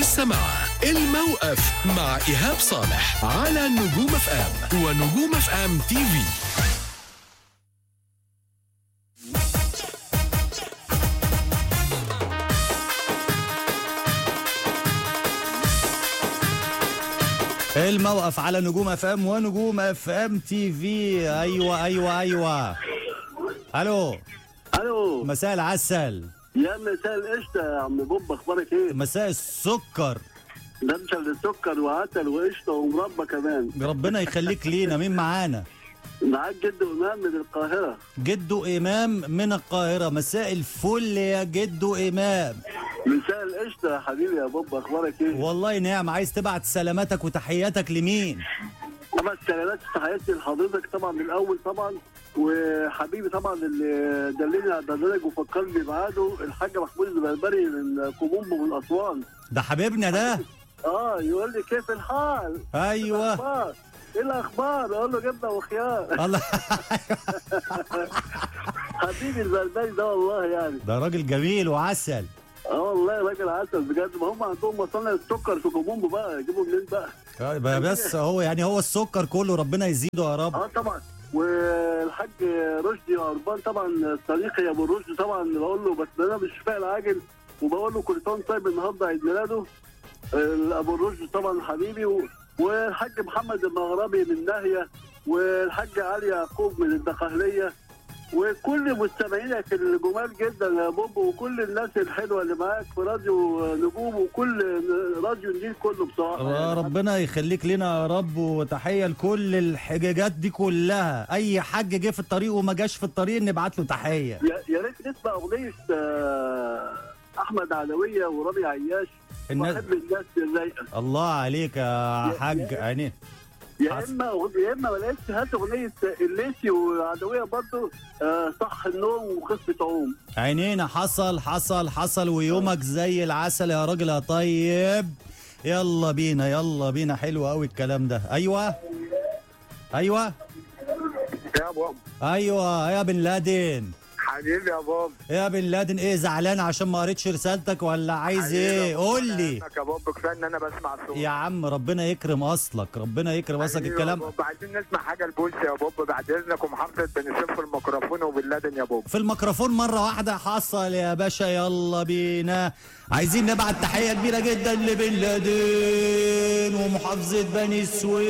لسه مع الموقف مع إيهاب صالح على نجوم اف ام ونجوم اف ام تي في الموقف على نجوم اف ام ونجوم اف ام تي في ايوه ايوه ايوه الو الو مساء العسل يا مساء القشطه يا عم بوب اخبارك ايه؟ مساء السكر ده انت اللي سكر وعسل وقشطه ومربى كمان ربنا يخليك لينا مين معانا معاك جد امام من القاهره جدو امام من القاهره مساء الفل يا جدو امام مساء القشطه يا حبيبي يا بوب اخبارك ايه؟ والله نعم عايز تبعت سلاماتك وتحياتك لمين طبعا سلامات تحياتي لحضرتك طبعا من الاول طبعا وحبيبي طبعا اللي دلني على البرنامج وفكرني بعاده الحاج محمود البربري من كومومبو من اسوان ده حبيبنا ده اه يقول لي كيف الحال؟ ايوه الاخبار ايه الاخبار؟ اقول له جبنه وخيار الله حبيبي البربري ده والله يعني ده راجل جميل وعسل اه والله راجل عسل بجد ما هم عندهم مصانع السكر في كومومبو بقى يجيبوا منين بقى؟ آه، بس هو يعني هو السكر كله ربنا يزيده يا رب اه طبعا والحاج رشدي عربان طبعا صديقي يا ابو رشدي طبعا بقول له بس انا مش فاهم العاجل وبقول له كل سنه وأنت طيب النهارده عيد ميلاده آه، ابو رشدي طبعا حبيبي و- والحاج محمد المغربي من ناهيه والحاج علي يعقوب من الدقهليه وكل مستمعينك الجمال جدا يا بوب وكل الناس الحلوه اللي معاك في راديو نجوم وكل راديو النيل كله بصراحه آه، ربنا يخليك لنا يا رب وتحيه لكل الحجاجات دي كلها اي حاج جه في الطريق وما جاش في الطريق نبعت له تحيه يا يا ريت نسمع اغنيه آه، احمد علويه ورامي عياش الناس بحب الناس الرايقه الله عليك يا يا- حاج يا- يعني يا حصل. اما أغ- يا اما بلاش هات اغنيه الليسي وعدويه برضه آه، صح النوم وخفه عوم عينينا حصل حصل حصل ويومك زي العسل يا راجل يا طيب يلا بينا يلا بينا حلو قوي الكلام ده ايوه ايوه يا بابا ايوه يا بن لادن حبيبي يا بابا يا بن لادن ايه زعلان عشان ما قريتش رسالتك ولا عايز ايه قول لي يا بابا كفايه ان انا بسمع الصوت يا عم ربنا يكرم اصلك ربنا يكرم اصلك حبيبي يا الكلام بابا عايزين نسمع حاجه البولس يا بابا بعد اذنك ومحافظه بني سويف في الميكروفون وباللادن يا بابا في الميكروفون مرة واحدة حصل يا باشا يلا بينا عايزين نبعت تحية كبيرة جدا لبن لادن ومحافظة بني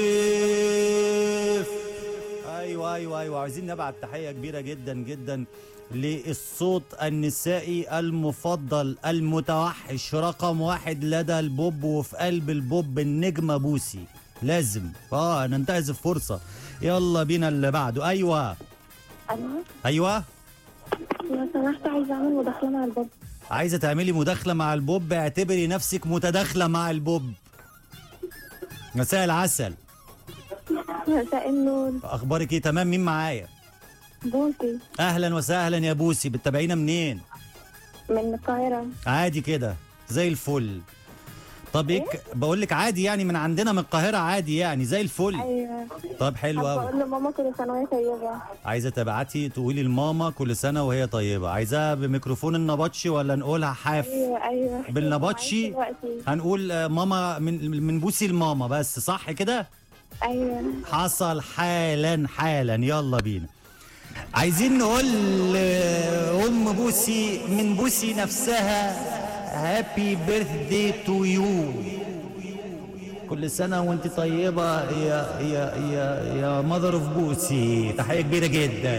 سويف ايوه ايوه ايوه عايزين نبعت تحية كبيرة جدا جدا للصوت النسائي المفضل المتوحش رقم واحد لدى البوب وفي قلب البوب النجمة بوسي لازم اه ننتهز الفرصة يلا بينا اللي بعده ايوه الو ايوه لو سمحت عايزه اعمل مداخله مع الباب عايزه تعملي مداخله مع البوب اعتبري نفسك متداخله مع البوب مساء العسل مساء النور اخبارك ايه تمام مين معايا بوسي اهلا وسهلا يا بوسي بتتابعينا منين من القاهره عادي كده زي الفل طب ايه بقول لك عادي يعني من عندنا من القاهره عادي يعني زي الفل ايوه طب حلو حابه قوي اقول لماما كل سنه وهي طيبه عايزه تبعتي تقولي لماما كل سنه وهي طيبه عايزاها بميكروفون النبطشي ولا نقولها حاف ايوه ايوه بالنبطشي؟ دلوقتي هنقول آه، ماما من من بوسي لماما بس صح كده ايوه حصل حالا حالا يلا بينا عايزين نقول لأم بوسي من بوسي نفسها هابي بيرثدي تو يو كل سنة وانت طيبة يا يا يا يا ماذر اوف بوسي تحية كبيرة جدا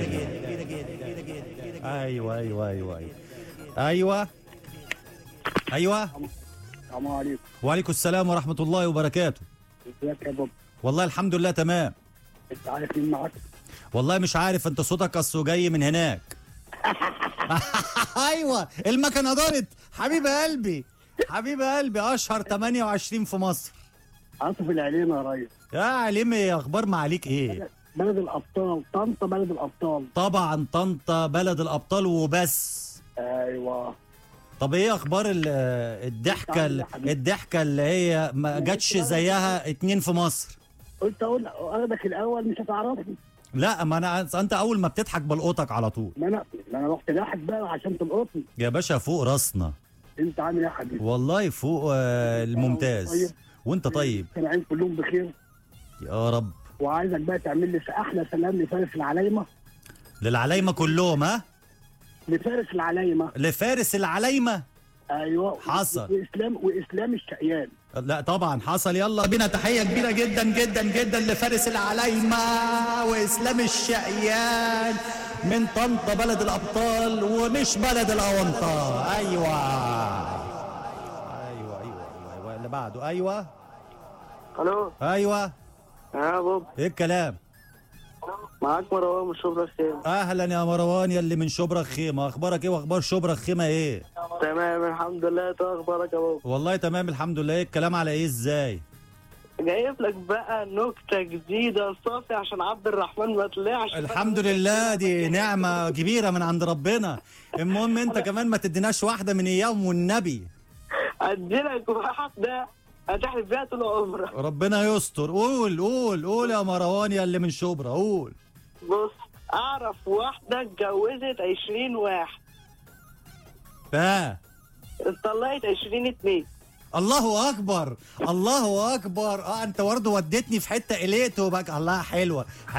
ايوه ايوه ايوه ايوه ايوه ايوه السلام عليكم وعليكم السلام ورحمة الله وبركاته ازيك يا بابا والله الحمد لله تمام انت عارف مين معاك والله مش عارف انت صوتك اصله جاي من هناك ايوه المكنه دارت حبيب قلبي حبيب قلبي اشهر 28 في مصر عاطف العليم يا ريس يا عليمي اخبار معاليك ايه بلد الابطال طنطا بلد الابطال طبعا طنطا بلد الابطال وبس ايوه طب ايه اخبار ال- الضحكه ال- الضحكه اللي هي ما جاتش زيها اتنين في مصر قلت اقول اخدك الاول مش هتعرفني لا ما انا انت اول ما بتضحك بلقطك على طول ما انا ما انا رحت لاحق بقى عشان تلقطني يا باشا فوق راسنا انت عامل ايه يا حبيبي والله فوق آه، الممتاز طيب. وانت طيب سامعين كلهم بخير يا رب وعايزك بقى تعمل لي احلى سلام لفارس العلايمه للعلايمه كلهم ها لفارس العلايمه لفارس العلايمه ايوه حصل. واسلام واسلام الشقيان لا طبعا حصل يلا بينا تحيه كبيره جدا جدا جدا لفارس العلايمه واسلام الشقيان من طنطا بلد الابطال ومش بلد الاونطه ايوه ايوه ايوه ايوه اللي بعده ايوه الو ايوه يا بوب ايه الكلام معاك مروان من شبرا الخير اهلا يا مروان يا اللي من شبرا الخيمه اخبارك ايه واخبار شبرا الخيمه ايه تمام الحمد لله انت اخبارك يا بوب والله تمام الحمد لله ايه الكلام على ايه ازاي جايب لك بقى نكته جديده صافي عشان عبد الرحمن ما طلعش الحمد لله دي نعمة كبيرة من عند ربنا المهم انت كمان ما تديناش واحدة من ايام والنبي ادي لك واحده هتحلف بيها طول عمرك ربنا يستر قول قول قول يا مروان يا اللي من شبرا قول بص اعرف واحده اتجوزت 20 واحد ها اتطلقت 20 اتنين الله اكبر الله اكبر اه انت برضه وديتني في حته قلقت وبقى الله حلوه